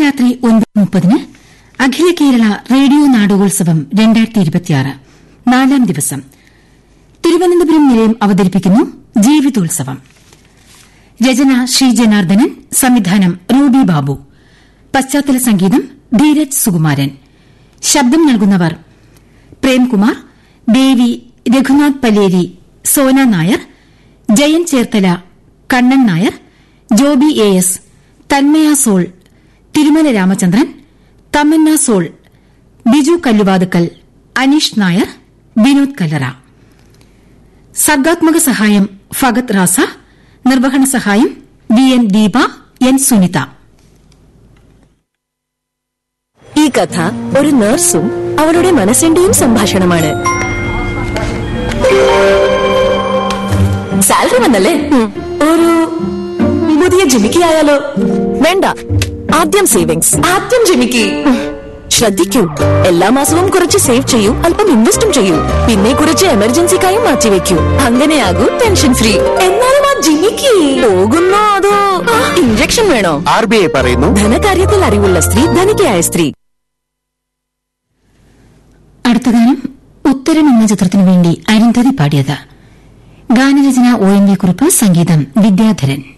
രാത്രി ഒൻപത് മുപ്പതിന് അഖില കേരള റേഡിയോ നാടകോത്സവം നാലാം ദിവസം തിരുവനന്തപുരം നിലയം അവതരിപ്പിക്കുന്നു ജീവിതോത്സവം രചന ശ്രീ ജനാർദ്ദനൻ സംവിധാനം റൂബി ബാബു പശ്ചാത്തല സംഗീതം ധീരജ് സുകുമാരൻ ശബ്ദം നൽകുന്നവർ പ്രേംകുമാർ ദേവി രഘുനാഥ് പലേരി സോന നായർ ജയൻ ചേർത്തല കണ്ണൻ നായർ ജോബി എ എസ് തന്മയ സോൾ തിരുമല രാമചന്ദ്രൻ തമന്ന സോൾ ബിജു കല്ലുവാതുക്കൽ അനീഷ് നായർ വിനോദ് കല്ലറ സർഗാത്മക സഹായം ഫഗത് റാസ നിർവഹണ സഹായം V N Deepa N Sunitha ഈ കഥ ഒരു നഴ്സും അവളുടെ മനസ്സിന്റെയും സംഭാഷണമാണ് സാലറി വന്നല്ലേ ഒരു പുതിയ ജിമിക്കി ആയാലോ വേണ്ട ആദ്യം സേവിങ്സ് ആദ്യം ജിമിക്കി ശ്രദ്ധിക്കൂ എല്ലാ മാസവും കുറച്ച് സേവ് ചെയ്യൂ അല്പം ഇൻവെസ്റ്റും ചെയ്യൂ പിന്നെ കുറച്ച് എമർജൻസിക്കായും മാറ്റിവെക്കൂ അങ്ങനെയാകൂ ടെൻഷൻ ഫ്രീ എന്നാലും ആ ജിമിക്കി പോകുന്നോ അതോ ഇഞ്ചക്ഷൻ വേണോ ആർ ബി ഐ പറയുന്നു ധനകാര്യത്തിൽ അറിവുള്ള സ്ത്രീ ധനികയായ സ്ത്രീ അടുത്ത ഗാനം ഉത്തരം എന്ന ചിത്രത്തിനു വേണ്ടി അരുന്ധതി പാടിയത് ഗാനരചന ഒ എൻ വി കുറിപ്പ് സംഗീതം വിദ്യാധരൻ